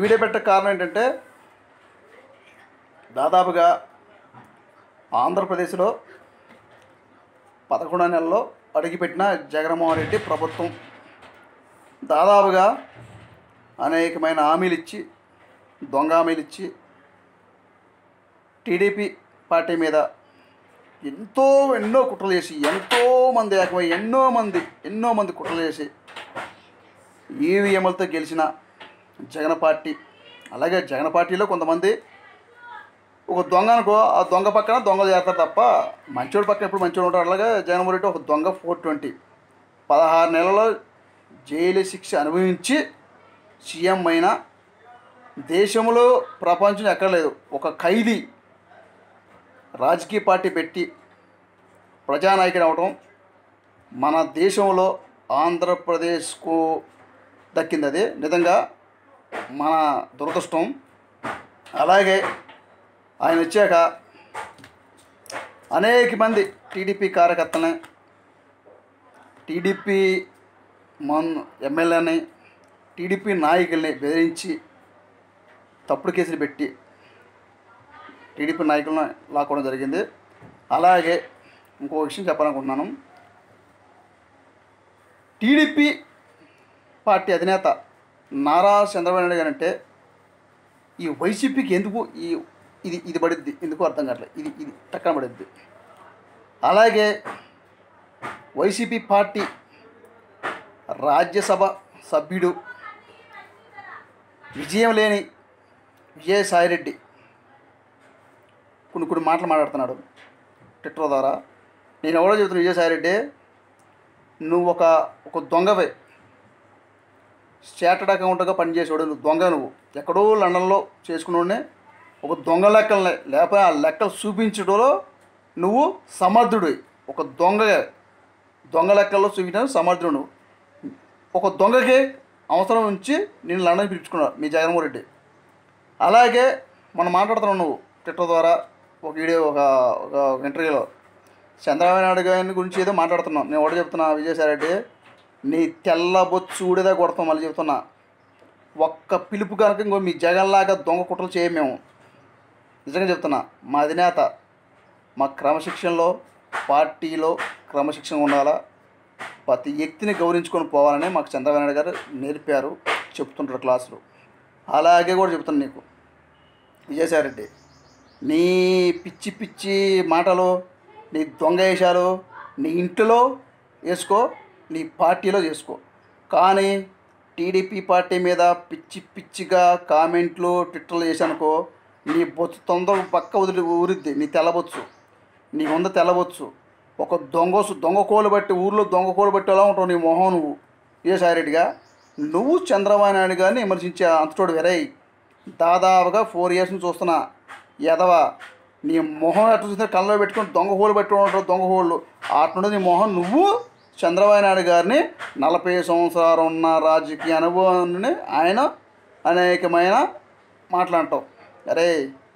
video పెట్టే కారణం ఏంటంటే దాదాపుగా ఆంధ్రప్రదేశ్లో పదకొండో నెలలో అడుగుపెట్టిన జగన్మోహన్ రెడ్డి ప్రభుత్వం దాదాపుగా అనేకమైన హామీలు ఇచ్చి దొంగ హామీలు ఇచ్చి టీడీపీ పార్టీ మీద ఎంతో ఎన్నో కుట్రలు చేసి ఎంతో మంది ఏకమై ఎన్నో మంది ఎన్నో మంది కుట్రలు చేసి ఈవీఎంలతో గెలిచిన జగన్ పార్టీ అలాగే జగన్ పార్టీలో కొంతమంది ఒక దొంగ అనుకో ఆ దొంగ పక్కన దొంగలు చేస్తారు తప్ప మంచోడు పక్కన ఎప్పుడు మంచోడు ఉంటాడు అలాగే జగన్మోహన్ రెడ్డి ఒక దొంగ ఫోర్ ట్వంటీ పదహారు నెలల్లో జైలు శిక్ష అనుభవించి సీఎం అయిన దేశంలో ప్రపంచం ఎక్కడ లేదు ఒక ఖైదీ రాజకీయ పార్టీ పెట్టి ప్రజానాయకుడు అవడం మన దేశంలో ఆంధ్రప్రదేశ్కు దక్కింది అది నిజంగా మన దురదృష్టం అలాగే ఆయన వచ్చాక అనేక మంది టీడీపీ కార్యకర్తలని టీడీపీ మన్ ఎమ్మెల్యేని టీడీపీ నాయకుల్ని బెదిరించి తప్పుడు కేసులు పెట్టి టీడీపీ నాయకులను లాక్కోవడం జరిగింది అలాగే ఇంకో విషయం చెప్పాలనుకుంటున్నాను టీడీపీ పార్టీ అధినేత నారా చంద్రబాబు నాయుడు గారు అంటే ఈ వైసీపీకి ఎందుకు ఈ ఇది ఇది పడిద్ది ఎందుకు అర్థం కావట్లేదు ఇది ఇది టక్కన పడిద్ది అలాగే వైసీపీ పార్టీ రాజ్యసభ సభ్యుడు విజయం లేని విజయసాయిరెడ్డి కొన్ని కొన్ని మాటలు మాట్లాడుతున్నాడు ట్విట్టర్ ద్వారా నేను ఎవరో చెబుతున్నా విజయసాయిరెడ్డి నువ్వు ఒక ఒక దొంగవే స్టార్టెడ్ అకౌంట్గా పనిచేసేవాడు నువ్వు దొంగ నువ్వు ఎక్కడో లండన్లో చేసుకునే ఒక దొంగ లెక్కలనే లేకపోతే ఆ లెక్కలు చూపించడంలో నువ్వు సమర్థుడు ఒక దొంగ దొంగ లెక్కల్లో చూపించడం సమర్థుడు నువ్వు ఒక దొంగకి అవసరం ఉంచి నేను లండన్ పిలుచుకున్నావు మీ జగన్మోహన్ రెడ్డి అలాగే మనం మాట్లాడుతున్నావు నువ్వు ట్విట్టర్ ద్వారా ఒక వీడియో ఒక ఒక ఇంటర్వ్యూలో చంద్రబాబు నాయుడు గారి గురించి ఏదో మాట్లాడుతున్నాం నేను ఒకటి చెప్తున్నా విజయసాయి రెడ్డి నీ తెల్ల బొచ్చు ఊడిదే కొడతాం మళ్ళీ చెప్తున్నా ఒక్క పిలుపు కనుక ఇంకో మీ జగన్లాగా దొంగ కుట్రలు చేయం మేము నిజంగా చెప్తున్నా మా అధినేత మా క్రమశిక్షణలో పార్టీలో క్రమశిక్షణ ఉండాలా ప్రతి వ్యక్తిని గౌరవించుకొని పోవాలని మాకు చంద్రబాబు నాయుడు గారు నేర్పారు చెప్తుంటారు క్లాసులు అలాగే కూడా చెప్తాను నీకు విజయసాయిరెడ్డి నీ పిచ్చి పిచ్చి మాటలు నీ దొంగ వేషాలు నీ ఇంట్లో వేసుకో నీ పార్టీలో చేసుకో కానీ టీడీపీ పార్టీ మీద పిచ్చి పిచ్చిగా కామెంట్లు ట్విట్టర్లు చేశానుకో నీ బొచ్చు తొందర పక్క వదిలి ఊరిద్ది నీ తెల్లబొచ్చు నీ వంద తెల్లబొచ్చు ఒక దొంగ దొంగ కోలు బట్టి ఊర్లో దొంగ కోలు బట్టి ఎలా ఉంటావు నీ మొహం నువ్వు విజయసాయిరెడ్డిగా నువ్వు చంద్రబాబు నాయుడు గారిని విమర్శించే అంతటోడు వెరై దాదాపుగా ఫోర్ ఇయర్స్ నుంచి చూస్తున్నా ఎదవ నీ మొహం ఎట్లా చూస్తే కళ్ళలో పెట్టుకొని దొంగ హోలు పెట్టుకుని ఉంటారు దొంగ హోళ్ళు అట్నుండి నీ మొహం నువ్వు చంద్రబాబు నాయుడు గారిని నలభై సంవత్సరాలు ఉన్న రాజకీయ అనుభవాన్ని ఆయన అనేకమైన మాట్లాడటం అరే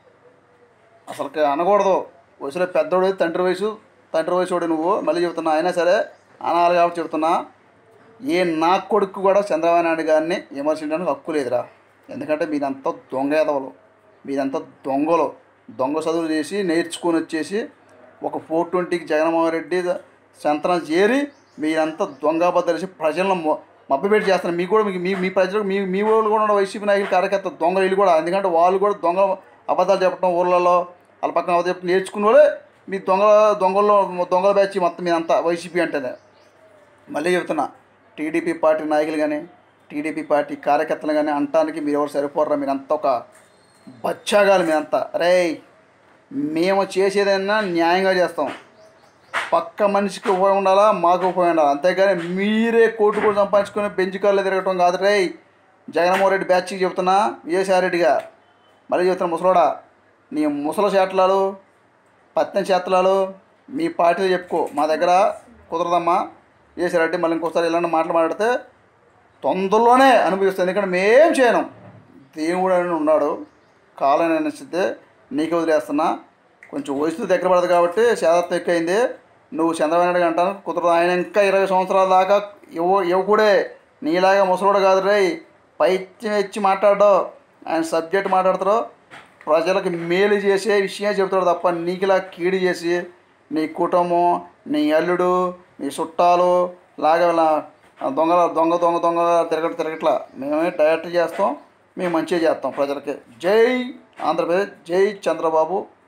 అసలు అనకూడదు వయసులో పెద్దోడు తండ్రి వయసు తండ్రి వయసుడు నువ్వు మళ్ళీ చెబుతున్నా అయినా సరే అనాలి కాబట్టి చెబుతున్నా ఏ నా కొడుకు కూడా చంద్రబాబు నాయుడు గారిని విమర్శించడానికి హక్కు లేదురా ఎందుకంటే మీదంతా దొంగ ఎదవలు మీదంతా దొంగలు దొంగ చదువులు చేసి నేర్చుకొని వచ్చేసి ఒక ఫోర్ ట్వంటీకి జగన్మోహన్ రెడ్డి సంతనం చేరి మీరంతా దొంగ బద్దలేసి ప్రజలను మొ- మభ్యపెట్టి చేస్తున్నారు మీకు కూడా మీకు మీ మీ ప్రజలకు మీ మీ ఊళ్ళో కూడా ఉన్న వైసీపీ నాయకులు కార్యకర్త దొంగలు వీళ్ళు కూడా ఎందుకంటే వాళ్ళు కూడా దొంగ అబద్ధాలు చెప్పడం ఊళ్ళలో వాళ్ళ పక్కన అబద్ధాలు చెప్పి నేర్చుకున్న వాళ్ళే మీ దొంగ దొంగల్లో దొంగల బ్యాచ్ మొత్తం మీదంతా వైసీపీ అంటేనే మళ్ళీ చెప్తున్నా టీడీపీ పార్టీ నాయకులు కానీ టీడీపీ పార్టీ కార్యకర్తలు కానీ అంటానికి మీరు ఎవరు సరిపోర్రా మీరంతా ఒక బచ్చాగాలు మీరంతా రే మేము చేసేదైనా న్యాయంగా చేస్తాం పక్క మనిషికి ఉపయోగం ఉండాలా మాకు ఉపయోగం ఉండాలి అంతేగాని మీరే కోట్లు కూడా సంపాదించుకొని బెంచ్ కార్లు తిరగటం కాదు రే జగన్మోహన్ రెడ్డి బ్యాచ్కి చెప్తున్నా విజయసాయిరెడ్డిగా మళ్ళీ చెప్తున్నా ముసలోడా నీ ముసల చేతలాలు పత్ని చేతలాలు మీ పార్టీలో చెప్పుకో మా దగ్గర కుదరదమ్మా విజయసాయిరెడ్డి మళ్ళీ ఇంకోసారి ఇలాంటి మాటలు మాట్లాడితే తొందరలోనే అనుభవిస్తాం ఎందుకంటే మేం చేయను దేవుడు అని ఉన్నాడు కాలం నచ్చితే నీకే వదిలేస్తున్నా కొంచెం వయసు దగ్గర పడదు కాబట్టి శాదత్వం ఎక్కువైంది నువ్వు చంద్రబాబు నాయుడు అంటాను కుదరదు ఆయన ఇంకా ఇరవై సంవత్సరాల దాకా యువ యువకుడే నీలాగా ముసలోడు కాదు రే పైత్యం ఇచ్చి మాట్లాడో ఆయన సబ్జెక్ట్ మాట్లాడతారో ప్రజలకు మేలు చేసే విషయం చెబుతాడు తప్ప నీకులా కీడు చేసి నీ కుటుంబం నీ అల్లుడు నీ చుట్టాలు లాగా ఇలా దొంగ దొంగ దొంగ దొంగ తిరగట తిరగట్లా మేమే డైరెక్ట్ చేస్తాం మేము మంచిగా చేస్తాం ప్రజలకి జై ఆంధ్రప్రదేశ్ జై చంద్రబాబు